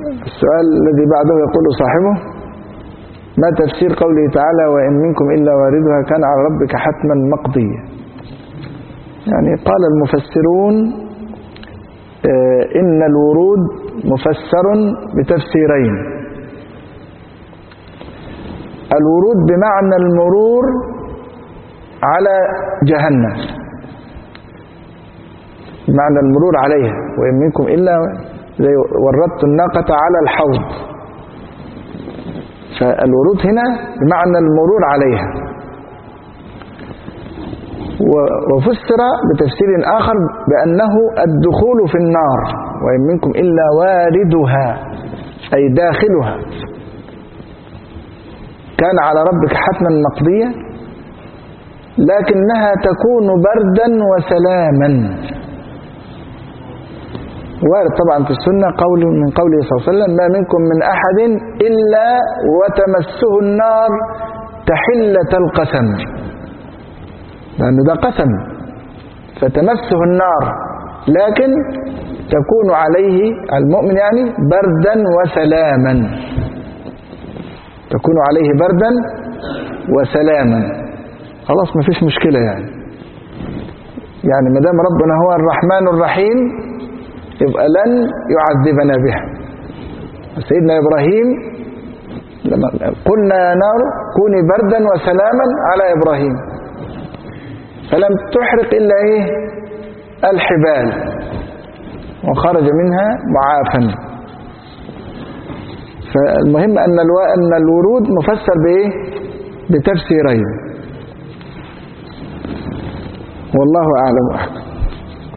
السؤال الذي بعده يقول صاحبه ما تفسير قوله تعالى وإن منكم إلا واردها كان على ربك حتما مقضيا يعني قال المفسرون آه، إن الورود مفسر بتفسيرين الورود بمعنى المرور على جهنم معنى المرور عليها وإن منكم إلا زي وردت الناقة على الحوض فالورود هنا بمعنى المرور عليها و- وفسر بتفسير آخر بأنه الدخول في النار وإن منكم إلا واردها أي داخلها كان على ربك حتما مقضية لكنها تكون بردا وسلاما وارد طبعا في السنة قول من قوله صلى الله عليه وسلم ما منكم من أحد إلا وتمسه النار تحلة القسم لأن ده قسم فتمسه النار لكن تكون عليه المؤمن يعني بردا وسلاما تكون عليه بردا وسلاما خلاص ما فيش مشكلة يعني يعني ما دام ربنا هو الرحمن الرحيم يبقى لن يعذبنا بها سيدنا إبراهيم لما قلنا يا نار كوني بردا وسلاما على إبراهيم فلم تحرق إلا إيه الحبال وخرج منها معافا فالمهم أن الو... أن الورود مفسر بإيه بتفسيرين والله أعلم وأحكم